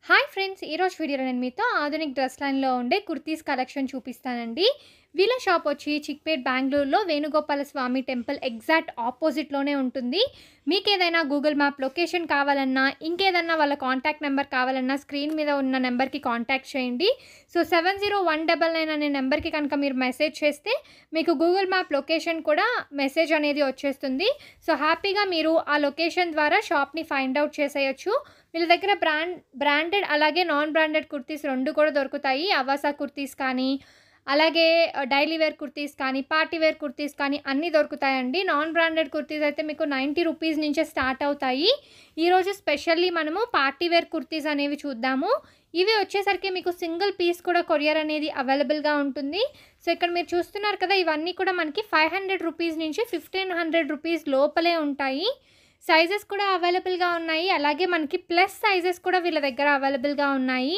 hi friends ఈరోజు వీడియోలో నేను మీతో ఆధునిక్ డ్రెస్ లైన్లో ఉండే కుర్తీస్ కలెక్షన్ చూపిస్తానండి వీళ్ళ షాప్ వచ్చి చిక్పేట్ బెంగళూరులో వేణుగోపాల స్వామి టెంపుల్ ఎగ్జాక్ట్ ఆపోజిట్లోనే ఉంటుంది మీకు ఏదైనా గూగుల్ మ్యాప్ లొకేషన్ కావాలన్నా ఇంకేదన్నా వాళ్ళ కాంటాక్ట్ నెంబర్ కావాలన్నా స్క్రీన్ మీద ఉన్న నెంబర్కి కాంటాక్ట్ చేయండి so seven zero one double nine అనే నెంబర్కి కనుక మీరు మెసేజ్ చేస్తే మీకు గూగుల్ మ్యాప్ లొకేషన్ కూడా మెసేజ్ అనేది వచ్చేస్తుంది సో హ్యాపీగా మీరు ఆ లొకేషన్ ద్వారా షాప్ని ఫైండ్ అవుట్ చేసేయచ్చు వీళ్ళ దగ్గర బ్రాండ్ బ్రాండెడ్ అలాగే నాన్ బ్రాండెడ్ కుర్తీస్ రెండు కూడా దొరుకుతాయి అవాసా కుర్తీస్ కానీ అలాగే డైలీ వేర్ కుర్తీస్ కానీ పార్టీ వేర్ కుర్తీస్ కానీ అన్నీ దొరుకుతాయండి నాన్ బ్రాండెడ్ కుర్తీస్ అయితే మీకు నైంటీ రూపీస్ నుంచే స్టార్ట్ అవుతాయి ఈరోజు స్పెషల్లీ మనము పార్టీ వేర్ కుర్తీస్ అనేవి చూద్దాము ఇవి వచ్చేసరికి మీకు సింగిల్ పీస్ కూడా కొరియర్ అనేది అవైలబుల్గా ఉంటుంది సో ఇక్కడ మీరు చూస్తున్నారు కదా ఇవన్నీ కూడా మనకి ఫైవ్ హండ్రెడ్ రూపీస్ నుంచి ఫిఫ్టీన్ హండ్రెడ్ రూపీస్ లోపలే ఉంటాయి సైజెస్ కూడా అవైలబుల్గా ఉన్నాయి అలాగే మనకి ప్లస్ సైజెస్ కూడా వీళ్ళ దగ్గర అవైలబుల్గా ఉన్నాయి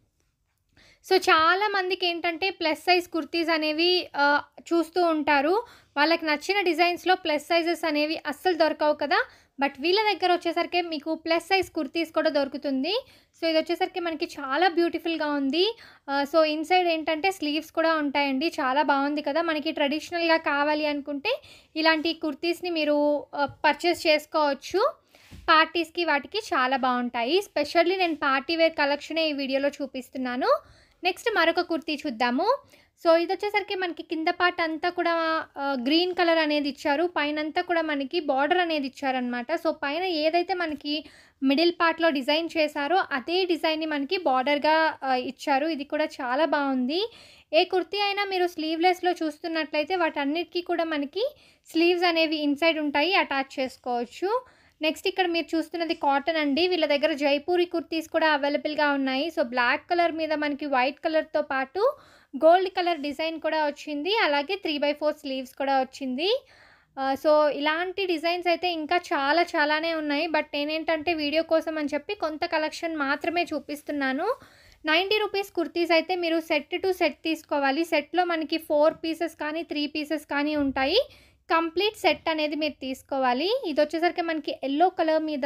సో చాలా మందికి ఏంటంటే ప్లస్ సైజ్ కుర్తీస్ అనేవి ఆ, చూస్తూ ఉంటారు వాళ్ళకి నచ్చిన డిజైన్స్లో ప్లస్ సైజెస్ అనేవి అస్సలు దొరకవు కదా బట్ వీళ్ళ దగ్గర వచ్చేసరికి మీకు ప్లస్ సైజ్ కుర్తీస్ కూడా దొరుకుతుంది సో ఇది వచ్చేసరికి మనకి చాలా బ్యూటిఫుల్గా ఉంది ఆ, సో ఇన్సైడ్ ఏంటంటే స్లీవ్స్ కూడా ఉంటాయండి చాలా బాగుంది కదా మనకి ట్రెడిషనల్గా కావాలి అనుకుంటే ఇలాంటి కుర్తీస్ని మీరు పర్చేస్ చేసుకోవచ్చు పార్టీస్కి వాటికి చాలా బాగుంటాయి స్పెషల్లీ నేను పార్టీ వేర్ కలెక్షనే ఈ వీడియోలో చూపిస్తున్నాను నెక్స్ట్ మరొక కుర్తీ చూద్దాము సో ఇది వచ్చేసరికి మనకి కింద పార్ట్ అంతా కూడా గ్రీన్ కలర్ అనేది ఇచ్చారు పైన అంతా కూడా మనకి బార్డర్ అనేది ఇచ్చారనమాట సో పైన ఏదైతే మనకి మిడిల్ పార్ట్లో డిజైన్ చేశారో అదే డిజైన్ని మనకి బార్డర్గా ఇచ్చారు ఇది కూడా చాలా బాగుంది ఏ కుర్తీ అయినా మీరు స్లీవ్లెస్లో చూస్తున్నట్లయితే వాటన్నిటికీ కూడా మనకి స్లీవ్స్ అనేవి ఇన్సైడ్ ఉంటాయి అటాచ్ చేసుకోవచ్చు నెక్స్ట్ ఇక్కడ మీరు చూస్తున్నది కాటన్ అండి వీళ్ళ దగ్గర జైపూరి కుర్తీస్ కూడా అవైలబుల్గా ఉన్నాయి సో బ్లాక్ కలర్ మీద మనకి వైట్ కలర్తో పాటు గోల్డ్ కలర్ డిజైన్ కూడా వచ్చింది అలాగే త్రీ బై ఫోర్ స్లీవ్స్ కూడా వచ్చింది ఆ, సో ఇలాంటి డిజైన్స్ అయితే ఇంకా చాలా చాలానే ఉన్నాయి బట్ నేనేంటంటే వీడియో కోసం అని చెప్పి కొంత కలెక్షన్ మాత్రమే చూపిస్తున్నాను నైంటీ రూపీస్ కుర్తీస్ అయితే మీరు సెట్ టు సెట్ తీసుకోవాలి సెట్లో మనకి ఫోర్ పీసెస్ కానీ త్రీ పీసెస్ కానీ ఉంటాయి కంప్లీట్ సెట్ అనేది మీరు తీసుకోవాలి ఇది వచ్చేసరికి మనకి ఎల్లో కలర్ మీద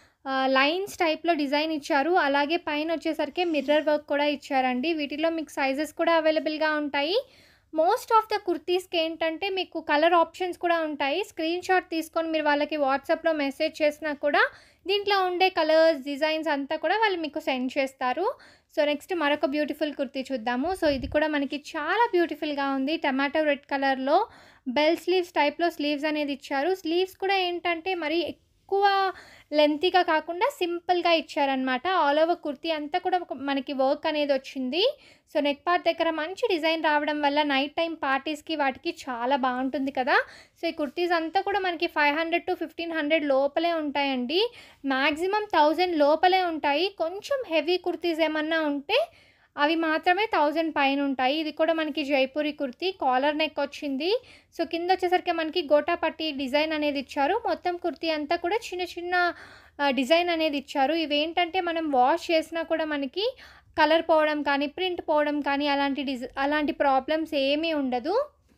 లైన్స్ టైప్లో డిజైన్ ఇచ్చారు అలాగే పైన వచ్చేసరికి మిర్రర్ వర్క్ కూడా ఇచ్చారండి వీటిలో మీకు సైజెస్ కూడా అవైలబుల్గా ఉంటాయి మోస్ట్ ఆఫ్ ద కుర్తీస్కి ఏంటంటే మీకు కలర్ ఆప్షన్స్ కూడా ఉంటాయి స్క్రీన్ షాట్ తీసుకొని మీరు వాళ్ళకి వాట్సాప్లో మెసేజ్ చేసినా కూడా దీంట్లో ఉండే కలర్స్ డిజైన్స్ అంతా కూడా వాళ్ళు మీకు సెండ్ చేస్తారు సో నెక్స్ట్ మరొక బ్యూటిఫుల్ కుర్తీ చూద్దాము సో ఇది కూడా మనకి చాలా బ్యూటిఫుల్గా ఉంది టమాటో రెడ్ కలర్లో బెల్ స్లీవ్స్ టైప్లో స్లీవ్స్ అనేది ఇచ్చారు స్లీవ్స్ కూడా ఏంటంటే మరి ఎక్కువ లెంతీగా కాకుండా సింపుల్గా ఇచ్చారనమాట ఆల్ ఓవర్ కుర్తీ అంతా కూడా ఒక- మనకి వర్క్ అనేది వచ్చింది సో నెక్ పార్ట్ దగ్గర మంచి డిజైన్ రావడం వల్ల నైట్ టైం పార్టీస్కి వాటికి చాలా బాగుంటుంది కదా సో ఈ కుర్తీస్ అంతా కూడా మనకి five hundred to fifteen hundred లోపలే ఉంటాయండి మ్యాక్సిమం థౌజండ్ లోపలే ఉంటాయి కొంచెం హెవీ కుర్తీస్ ఏమన్నా ఉంటే అవి మాత్రమే థౌజండ్ పైన ఉంటాయి ఇది కూడా మనకి జైపూరి కుర్తీ కాలర్ నెక్ వచ్చింది సో కింద వచ్చేసరికి మనకి గోటాపట్టి డిజైన్ అనేది ఇచ్చారు మొత్తం కుర్తీ అంతా కూడా చిన్న చిన్న ఆ, డిజైన్ అనేది ఇచ్చారు ఇవి ఏంటంటే మనం వాష్ చేసినా కూడా మనకి కలర్ పోవడం కానీ ప్రింట్ పోవడం కానీ అలాంటి డిజ అలాంటి ప్రాబ్లమ్స్ ఏమీ ఉండదు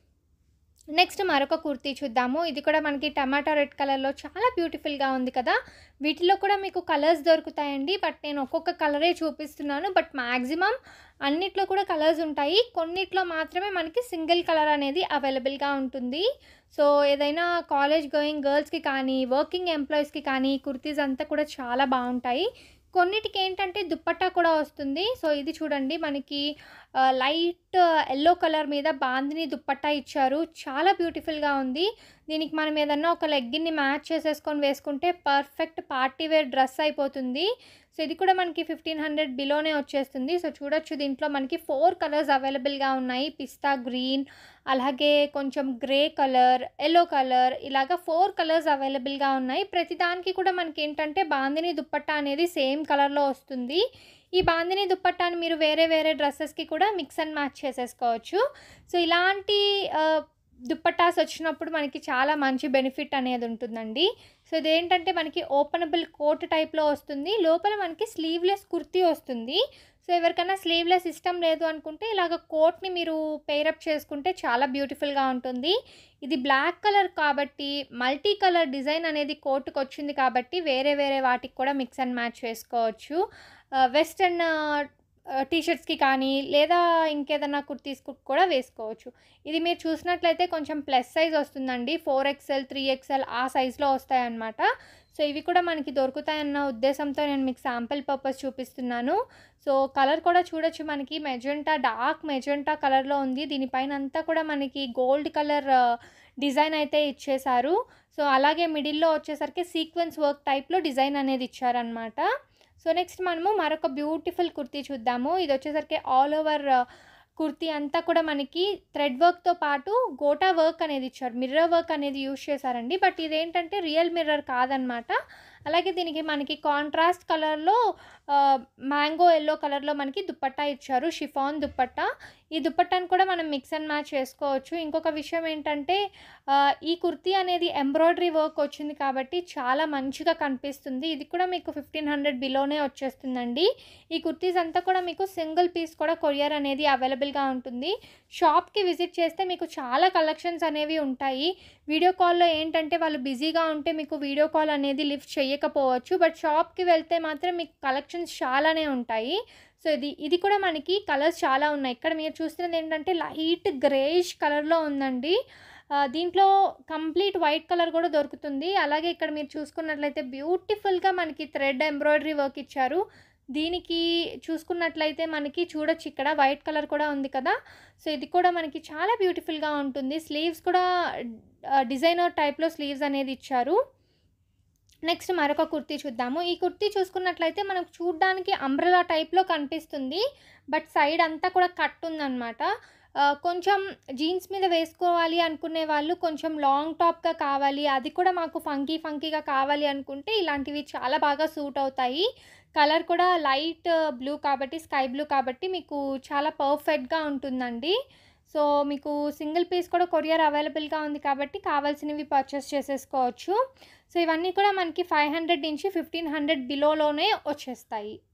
నెక్స్ట్ మరొక కుర్తీ చూద్దాము ఇది కూడా మనకి టమాటా రెడ్ కలర్లో చాలా బ్యూటిఫుల్గా ఉంది కదా వీటిలో కూడా మీకు కలర్స్ దొరుకుతాయండి బట్ నేను ఒక్కొక్క కలరే చూపిస్తున్నాను బట్ మ్యాక్సిమం అన్నిట్లో కూడా కలర్స్ ఉంటాయి కొన్నిట్లో మాత్రమే మనకి సింగిల్ కలర్ అనేది అవైలబుల్గా ఉంటుంది సో ఏదైనా కాలేజ్ గోయింగ్ గర్ల్స్కి కానీ వర్కింగ్ ఎంప్లాయీస్కి కానీ కుర్తీస్ అంతా కూడా చాలా బాగుంటాయి కొన్నిటికి ఏంటంటే దుప్పట్టా కూడా వస్తుంది సో ఇది చూడండి మనకి ఆ, లైట్ ఎల్లో కలర్ మీద బాందిని దుప్పట్టా ఇచ్చారు చాలా బ్యూటిఫుల్గా ఉంది దీనికి మనం ఏదన్నా ఒక లెగ్గిన్ని మ్యాచ్ చేసేసుకొని వేసుకుంటే పర్ఫెక్ట్ పార్టీ వేర్ డ్రెస్ అయిపోతుంది సో ఇది కూడా మనకి ఫిఫ్టీన్ హండ్రెడ్ బిలోనే వచ్చేస్తుంది సో చూడొచ్చు దీంట్లో మనకి ఫోర్ కలర్స్ అవైలబుల్గా ఉన్నాయి పిస్తా గ్రీన్ అలాగే కొంచెం గ్రే కలర్ ఎల్లో కలర్ ఇలాగా ఫోర్ కలర్స్ అవైలబుల్గా ఉన్నాయి ప్రతిదానికి కూడా మనకి ఏంటంటే బాందిని దుప్పట్టా అనేది సేమ్ కలర్లో వస్తుంది ఈ బాందిని దుప్పట్టాని మీరు వేరే వేరే డ్రెస్సెస్కి కూడా మిక్స్ అండ్ మ్యాచ్ చేసేసుకోవచ్చు సో ఇలాంటి ఆ, దుప్పట్టాస్ వచ్చినప్పుడు మనకి చాలా మంచి బెనిఫిట్ అనేది ఉంటుందండి సో ఇదేంటంటే మనకి ఓపెనబుల్ కోట్ టైప్లో వస్తుంది లోపల మనకి స్లీవ్లెస్ కుర్తీ వస్తుంది సో సో ఎవరికైనా స్లీవ్లెస్ ఇష్టం లేదు అనుకుంటే ఇలాగ కోట్ని మీరు పేరప్ చేసుకుంటే చాలా బ్యూటిఫుల్గా ఉంటుంది ఇది బ్లాక్ కలర్ కాబట్టి మల్టీ కలర్ డిజైన్ అనేది కోట్కి వచ్చింది కాబట్టి వేరే వేరే వాటికి కూడా మిక్స్ అండ్ మ్యాచ్ చేసుకోవచ్చు వెస్టర్న్ టీషర్ట్స్కి కానీ లేదా ఇంకేదన్నా కుర్తీస్కి కూడా వేసుకోవచ్చు ఇది మీరు చూసినట్లయితే కొంచెం ప్లస్ సైజ్ వస్తుందండి ఫోర్ ఎక్స్ఎల్ త్రీ ఎక్స్ఎల్ ఆ సైజులో వస్తాయన్నమాట సో ఇవి కూడా మనకి దొరుకుతాయన్న ఉద్దేశంతో నేను మీకు శాంపిల్ పర్పస్ చూపిస్తున్నాను సో కలర్ కూడా చూడొచ్చు మనకి మెజెంటా డార్క్ మెజెంటా కలర్లో ఉంది దీనిపైన అంతా కూడా మనకి గోల్డ్ కలర్ డిజైన్ అయితే ఇచ్చేశారు సో అలాగే మిడిల్లో వచ్చేసరికి సీక్వెన్స్ వర్క్ టైప్లో డిజైన్ అనేది ఇచ్చారనమాట సో నెక్స్ట్ మనము మరొక బ్యూటిఫుల్ కుర్తీ చూద్దాము ఇది వచ్చేసరికి ఆల్ ఓవర్ కుర్తీ అంతా కూడా మనకి థ్రెడ్ వర్క్తో పాటు గోటా వర్క్ అనేది ఇచ్చారు మిర్రర్ వర్క్ అనేది యూజ్ చేశారండి బట్ ఇదేంటంటే రియల్ మిర్రర్ కాదనమాట అలాగే దీనికి మనకి కాంట్రాస్ట్ కలర్లో మ్యాంగో ఎల్లో కలర్లో మనకి దుప్పట్టా ఇచ్చారు షిఫాన్ దుప్పట్టా ఈ దుప్పట్టాను కూడా మనం మిక్స్ అండ్ మ్యాచ్ చేసుకోవచ్చు ఇంకొక విషయం ఏంటంటే ఈ కుర్తీ అనేది ఎంబ్రాయిడరీ వర్క్ వచ్చింది కాబట్టి చాలా మంచిగా కనిపిస్తుంది ఇది కూడా మీకు ఫిఫ్టీన్ హండ్రెడ్ బిలోనే వచ్చేస్తుందండి ఈ కుర్తీస్ అంతా కూడా మీకు సింగిల్ పీస్ కూడా కొరియర్ అనేది అవైలబుల్గా ఉంటుంది షాప్కి విజిట్ చేస్తే మీకు చాలా కలెక్షన్స్ అనేవి ఉంటాయి వీడియో కాల్లో ఏంటంటే వాళ్ళు బిజీగా ఉంటే మీకు వీడియో కాల్ అనేది లిఫ్ట్ చేయకపోవచ్చు బట్ షాప్కి వెళ్తే మాత్రం మీకు కలెక్షన్స్ చాలానే ఉంటాయి సో ఇది ఇది కూడా మనకి కలర్స్ చాలా ఉన్నాయి ఇక్కడ మీరు చూస్తున్నది ఏంటంటే లైట్ గ్రేష్ కలర్లో ఉందండి దీంట్లో కంప్లీట్ వైట్ కలర్ కూడా దొరుకుతుంది అలాగే ఇక్కడ మీరు చూసుకున్నట్లయితే బ్యూటిఫుల్గా మనకి థ్రెడ్ ఎంబ్రాయిడరీ వర్క్ ఇచ్చారు దీనికి చూసుకున్నట్లయితే మనకి చూడొచ్చు ఇక్కడ వైట్ కలర్ కూడా ఉంది కదా సో ఇది కూడా మనకి చాలా బ్యూటిఫుల్గా ఉంటుంది స్లీవ్స్ కూడా డిజైనర్ టైప్లో స్లీవ్స్ అనేది ఇచ్చారు నెక్స్ట్ మరొక కుర్తీ చూద్దాము ఈ కుర్తీ చూసుకున్నట్లయితే మనకు చూడ్డానికి అంబ్రెలా టైప్లో కనిపిస్తుంది బట్ సైడ్ అంతా కూడా కట్ ఉందన్నమాట కొంచెం జీన్స్ మీద వేసుకోవాలి అనుకునే వాళ్ళు కొంచెం లాంగ్ టాప్గా కావాలి అది కూడా మాకు ఫంకీ ఫంకీగా కావాలి అనుకుంటే ఇలాంటివి చాలా బాగా సూట్ అవుతాయి కలర్ కూడా లైట్ బ్లూ కాబట్టి స్కై బ్లూ కాబట్టి మీకు చాలా పర్ఫెక్ట్గా ఉంటుందండి సో మీకు సింగిల్ పీస్ కూడా కొరియర్ అవైలబుల్గా ఉంది కాబట్టి కావాల్సినవి పర్చేస్ చేసేసుకోవచ్చు సో ఇవన్నీ కూడా మనకి ఫైవ్ హండ్రెడ్ నుంచి ఫిఫ్టీన్ హండ్రెడ్ బిలోలోనే వచ్చేస్తాయి